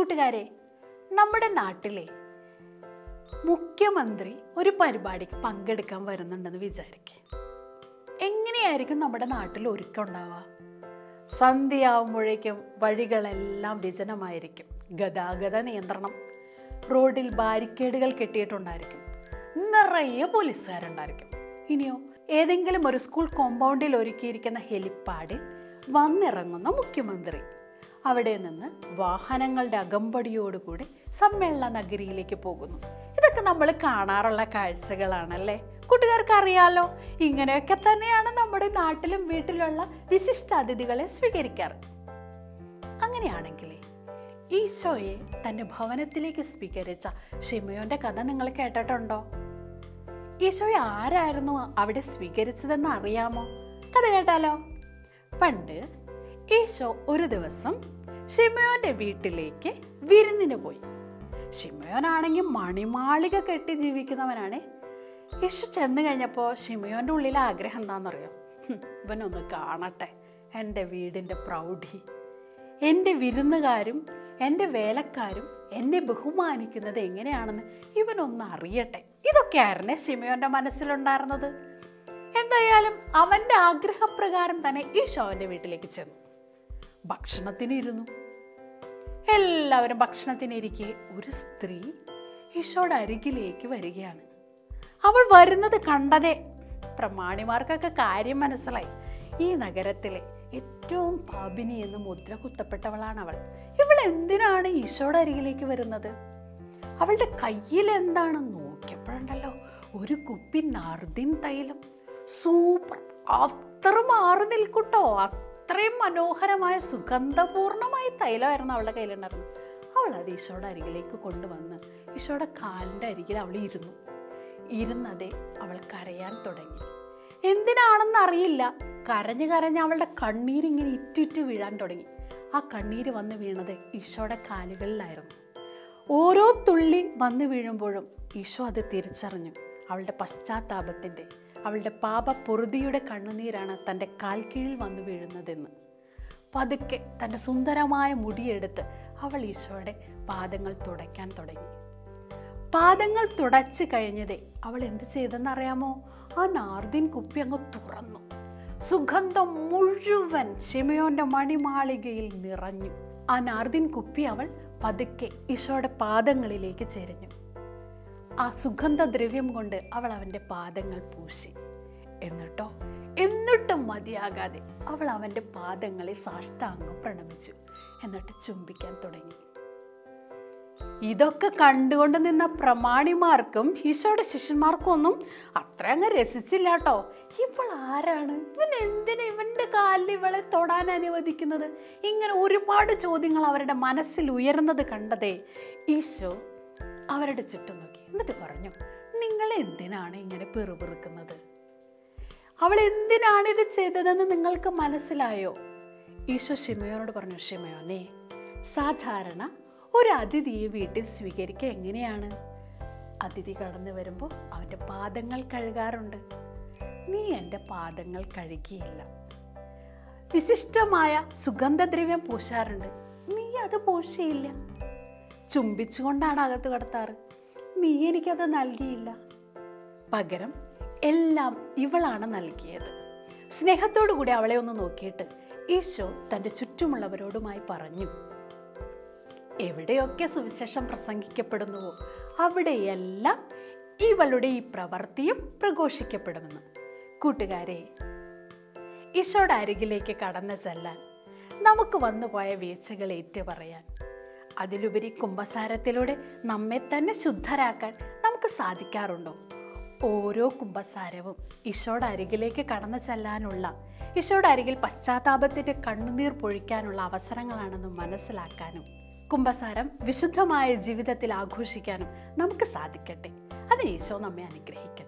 കൂട്ടുകാരെ നമ്മുടെ നാട്ടിലെ മുഖ്യമന്ത്രി ഒരു പരിപാടിക്ക് പങ്കെടുക്കാൻ വരുന്നുണ്ടെന്ന് വിചാരിക്കുക എങ്ങനെയായിരിക്കും നമ്മുടെ നാട്ടിൽ ഒരുക്കം ഉണ്ടാവുക സന്ധ്യയാവുമ്പോഴേക്കും വഴികളെല്ലാം വിജനമായിരിക്കും ഗതാഗത നിയന്ത്രണം റോഡിൽ ബാരിക്കേഡുകൾ കെട്ടിയിട്ടുണ്ടായിരിക്കും നിറയെ പോലീസുകാരുണ്ടായിരിക്കും ഇനിയോ ഏതെങ്കിലും ഒരു സ്കൂൾ കോമ്പൗണ്ടിൽ ഒരുക്കിയിരിക്കുന്ന ഹെലിപ്പാഡിൽ വന്നിറങ്ങുന്ന മുഖ്യമന്ത്രി അവിടെ നിന്ന് വാഹനങ്ങളുടെ അകമ്പടിയോടുകൂടി സമ്മേളന നഗരിയിലേക്ക് പോകുന്നു ഇതൊക്കെ നമ്മൾ കാണാറുള്ള കാഴ്ചകളാണല്ലേ കൂട്ടുകാർക്ക് അറിയാലോ ഇങ്ങനെയൊക്കെ തന്നെയാണ് നമ്മുടെ നാട്ടിലും വീട്ടിലുള്ള വിശിഷ്ട അതിഥികളെ സ്വീകരിക്കാറ് അങ്ങനെയാണെങ്കിൽ ഈശോയെ തൻ്റെ ഭവനത്തിലേക്ക് സ്വീകരിച്ച ഷിമയോന്റെ കഥ നിങ്ങൾ കേട്ടിട്ടുണ്ടോ ഈശോയെ ആരായിരുന്നു അവിടെ സ്വീകരിച്ചതെന്ന് അറിയാമോ കഥ കേട്ടാലോ പണ്ട് ഈശോ ഒരു ദിവസം ഷിമയോന്റെ വീട്ടിലേക്ക് വിരുന്നിന് പോയി ഷിമയോനാണെങ്കിൽ മണിമാളിക കെട്ടി ജീവിക്കുന്നവനാണ് യേശു ചെന്ന് കഴിഞ്ഞപ്പോൾ ഷിമയോന്റെ ഉള്ളിലെ ആഗ്രഹം എന്താണെന്നറിയോ ഹും, ഇവനൊന്ന് കാണട്ടെ എൻ്റെ വീടിൻ്റെ പ്രൗഢി എൻ്റെ വിരുന്നുകാരും എൻ്റെ വേലക്കാരും എന്നെ ബഹുമാനിക്കുന്നത് എങ്ങനെയാണെന്ന് ഇവനൊന്ന് അറിയട്ടെ ഇതൊക്കെയായിരുന്നേ ഷിമയോന്റെ മനസ്സിലുണ്ടായിരുന്നത് എന്തായാലും അവൻ്റെ ആഗ്രഹപ്രകാരം തന്നെ ഈശോ അവൻ്റെ വീട്ടിലേക്ക് ചെന്നു ഭക്ഷണത്തിന് ഇരുന്നു എല്ലാവരും ഭക്ഷണത്തിനിരിക്കെ ഒരു സ്ത്രീ ഈശോയുടെ അരികിലേക്ക് വരികയാണ് അവൾ വരുന്നത് കണ്ടതേ പ്രമാണിമാർക്കൊക്കെ കാര്യം മനസ്സിലായി ഈ നഗരത്തിലെ ഏറ്റവും പാപിനി എന്ന് മുദ്ര കുത്തപ്പെട്ടവളാണ് അവൾ ഇവൾ എന്തിനാണ് ഈശോയുടെ അരികിലേക്ക് വരുന്നത് അവളുടെ കയ്യിൽ എന്താണ് നോക്കിയപ്പോഴുണ്ടല്ലോ ഒരു കുപ്പി നർദിൻ തൈലം സൂപ്പർ അത്ര മാറി നിൽക്കുട്ടോ അത്രയും മനോഹരമായ സുഗന്ധപൂർണമായ തൈലമായിരുന്നു അവളുടെ കയ്യിലുണ്ടായിരുന്നത് അവൾ അത് ഈശോയുടെ അരികിലേക്ക് കൊണ്ടുവന്ന് ഈശോയുടെ കാലിൻ്റെ അരികിൽ അവൾ ഇരുന്നു ഇരുന്നതേ അവൾ കരയാൻ തുടങ്ങി എന്തിനാണെന്ന് അറിയില്ല കരഞ്ഞ് കരഞ്ഞ് അവളുടെ കണ്ണീരിങ്ങനെ ഇറ്റിറ്റ് വീഴാൻ തുടങ്ങി ആ കണ്ണീര് വന്ന് വീണത് ഈശോയുടെ കാലുകളിലായിരുന്നു ഓരോ തുള്ളി വന്നു വീഴുമ്പോഴും ഈശോ അത് തിരിച്ചറിഞ്ഞു അവളുടെ പശ്ചാത്താപത്തിൻ്റെ അവളുടെ പാപപ്പൊറുതിയുടെ കണ്ണുനീരാണ് തൻ്റെ കാൽ കീഴിൽ വന്നു വീഴുന്നതെന്ന് പതുക്കെ തൻ്റെ സുന്ദരമായ മുടിയെടുത്ത് അവൾ ഈശോയുടെ പാദങ്ങൾ തുടയ്ക്കാൻ തുടങ്ങി പാദങ്ങൾ തുടച്ചു കഴിഞ്ഞതേ അവൾ എന്ത് ചെയ്തെന്നറിയാമോ ആ നാർദിൻ കുപ്പി അങ്ങ് തുറന്നു സുഗന്ധം മുഴുവൻ ഷിമയോന്റെ മണിമാളികയിൽ നിറഞ്ഞു ആ നാർദിൻ കുപ്പി അവൾ പതുക്കെ ഈശോയുടെ പാദങ്ങളിലേക്ക് ചെരിഞ്ഞു ആ സുഗന്ധദ്രവ്യം കൊണ്ട് അവൾ അവൻ്റെ പാദങ്ങൾ പൂശി എന്നിട്ടോ എന്നിട്ടും മതിയാകാതെ അവൾ അവൻ്റെ പാദങ്ങളിൽ സാഷ്ടാംഗം പ്രണമിച്ചു എന്നിട്ട് ചുംബിക്കാൻ തുടങ്ങി ഇതൊക്കെ കണ്ടുകൊണ്ട് നിന്ന പ്രമാണിമാർക്കും ഈശോയുടെ ശിഷ്യന്മാർക്കും ഒന്നും അത്ര അങ്ങ് രസിച്ചില്ല കേട്ടോ ഇവൾ ആരാണ് ഇവൻ എന്തിനാ ഇവന്റെ കാലിൽ ഇവളെ തൊടാൻ അനുവദിക്കുന്നത് ഇങ്ങനെ ഒരുപാട് ചോദ്യങ്ങൾ അവരുടെ മനസ്സിൽ ഉയർന്നത് കണ്ടതേ ഈശോ അവരുടെ ചുറ്റും നോക്കി എന്നിട്ട് പറഞ്ഞു നിങ്ങൾ എന്തിനാണ് ഇങ്ങനെ പിറുപിറുക്കുന്നത് അവൾ എന്തിനാണ് ഇത് ചെയ്തതെന്ന് നിങ്ങൾക്ക് മനസ്സിലായോ ഈശോ ഷിമയോനോട് പറഞ്ഞു ഷിമയോനെ സാധാരണ ഒരു അതിഥിയെ വീട്ടിൽ സ്വീകരിക്കുക എങ്ങനെയാണ് അതിഥി കടന്നു വരുമ്പോൾ അവൻ്റെ പാദങ്ങൾ കഴുകാറുണ്ട് നീ എൻ്റെ പാദങ്ങൾ കഴുകിയില്ല വിശിഷ്ടമായ സുഗന്ധദ്രവ്യം പൂശാറുണ്ട് നീ അത് പൂശിയില്ല ചുംബിച്ചുകൊണ്ടാണ് അകത്ത് കടത്താറ് നീ എനിക്കത് നൽകിയില്ല പകരം എല്ലാം ഇവളാണ് നൽകിയത് സ്നേഹത്തോടു കൂടി അവളെ ഒന്ന് നോക്കിയിട്ട് ഈശോ തൻ്റെ ചുറ്റുമുള്ളവരോടുമായി പറഞ്ഞു എവിടെയൊക്കെ സുവിശേഷം പ്രസംഗിക്കപ്പെടുന്നുവോ അവിടെയെല്ലാം ഇവളുടെ ഈ പ്രവൃത്തിയും പ്രഘോഷിക്കപ്പെടുമെന്ന് കൂട്ടുകാരെ ഈശോയുടെ അരികിലേക്ക് കടന്നു ചെല്ലാൻ നമുക്ക് വന്നുപോയ വീഴ്ചകൾ ഏറ്റുപറയാൻ അതിലുപരി കുംഭസാരത്തിലൂടെ നമ്മെ തന്നെ ശുദ്ധരാക്കാൻ നമുക്ക് സാധിക്കാറുണ്ടോ ഓരോ കുംഭസാരവും ഈശോയുടെ അരികിലേക്ക് കടന്നു ചെല്ലാനുള്ള ഈശോയുടെ അരികിൽ പശ്ചാത്താപത്തിൻ്റെ കണ്ണുനീർ പൊഴിക്കാനുള്ള അവസരങ്ങളാണെന്ന് മനസ്സിലാക്കാനും കുംഭസാരം വിശുദ്ധമായ ജീവിതത്തിൽ ആഘോഷിക്കാനും നമുക്ക് സാധിക്കട്ടെ അതിന് ഈശോ നമ്മെ അനുഗ്രഹിക്കട്ടെ